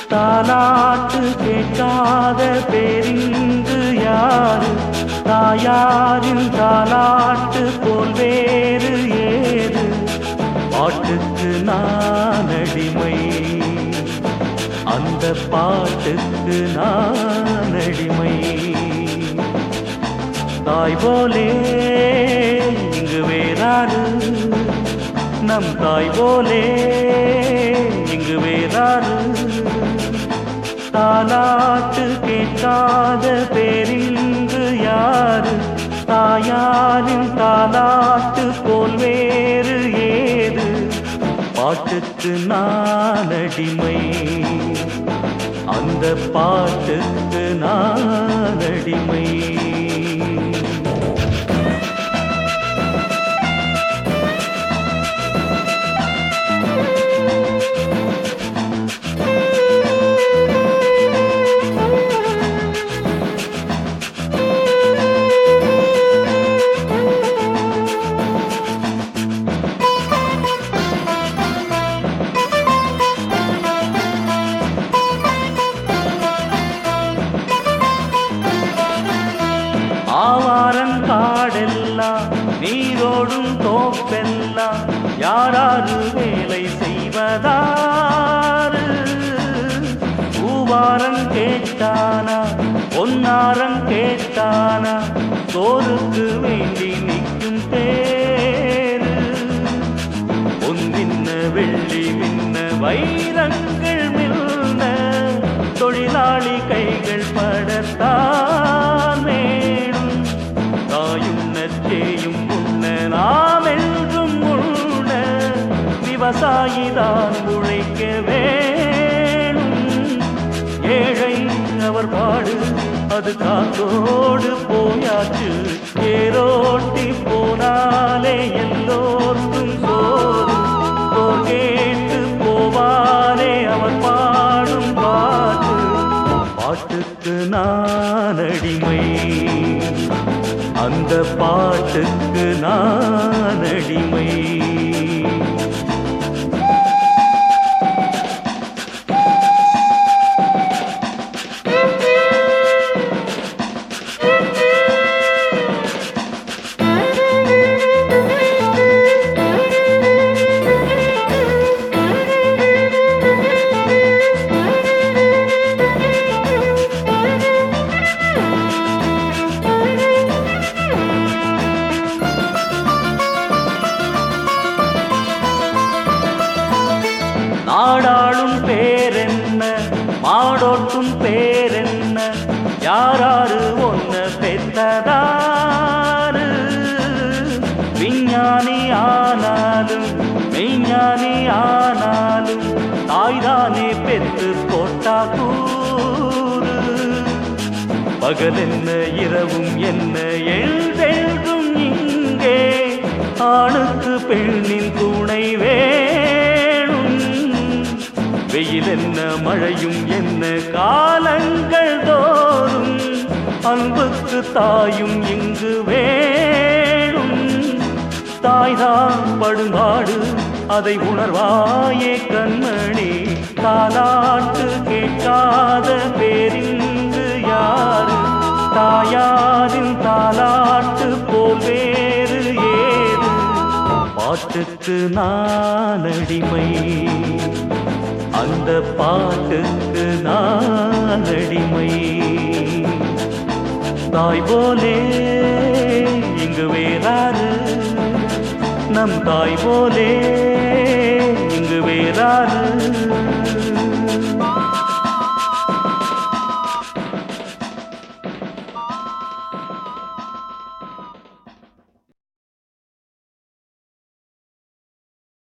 தாலாட்டு கேட்காத பேரிங்கு யாரு தாயாரின் தாலாட்டு போல் வேறு ஏது பாட்டுக்கு நான் அடிமை அந்த பாட்டுக்கு நான் அடிமை தாய் போலே இங்கு வேறாரு நம் தாய் போலே இங்கு வேறாரு தாலாட்டு கேட்காத பேரிங்கு யாரு தாயாரின் தாலாட்டு போல் வேறு ஏது பாட்டுக்கு நான் அடிமை அந்த பாட்டுக்கு நான் அடிமை ஆவாரன் காடெல்லாம் நீரோடும் தோப்பெல்லாம் யாராரு வேலை செய்வதாரு பூவாரன் கேட்டானா பொன்னாரன் கேட்டானா சோறுக்கு வேண்டி நிற்கும் பேரு பொன்னின்ன வெள்ளி மின்ன வைரங்கள் மில்ன தொழிலாளி கைகள் படத்தான் வேணும் தாயும் நச்சேயும் உண்ண நாம் என்றும் உண்ண விவசாயிதான் உழைக்க வேணும் ஏழை அவர் பாடு அது காத்தோடு போயாச்சு ஏரோட்டி போனாலே எல்லோருக்கும் சோறு சோர் கேட்டு போவானே அவர் பாடும் பாட்டு பாட்டுக்கு நான் அடிமை அந்த பாட்டுக்கு நான் அடிமை நாடாளும் பேரென்ன மாடோட்டும் பேரென்ன யாராரு ஒன்ன பெற்றதாரு விஞ்ஞானி ஆனாலும் மெய்ஞானி ஆனாலும் தாய்தானே பெற்று போட்டா கூறு பகல் என்ன இரவும் என்ன எழுதெழுதும் இங்கே ஆணுக்கு பெண்ணின் துணை வேணும் வெயில் என்ன மழையும் என்ன காலங்கள் தோறும் அன்புக்கு தாயும் இங்கு வேணும் தாய்தான் படுங்காடு அதை உணர்வாயே கண்மணி தாலாட்டு கேட்காத பேரிங்கு யாரு தாயாரின் தாலாட்டு போல் வேறு ஏது பாட்டுக்கு நான் அடிமை அந்த பாட்டுக்கு நான் அடிமை தாய் போலே இங்கு வேறாரு நம் தாய் போலே இங்கு வேறாரு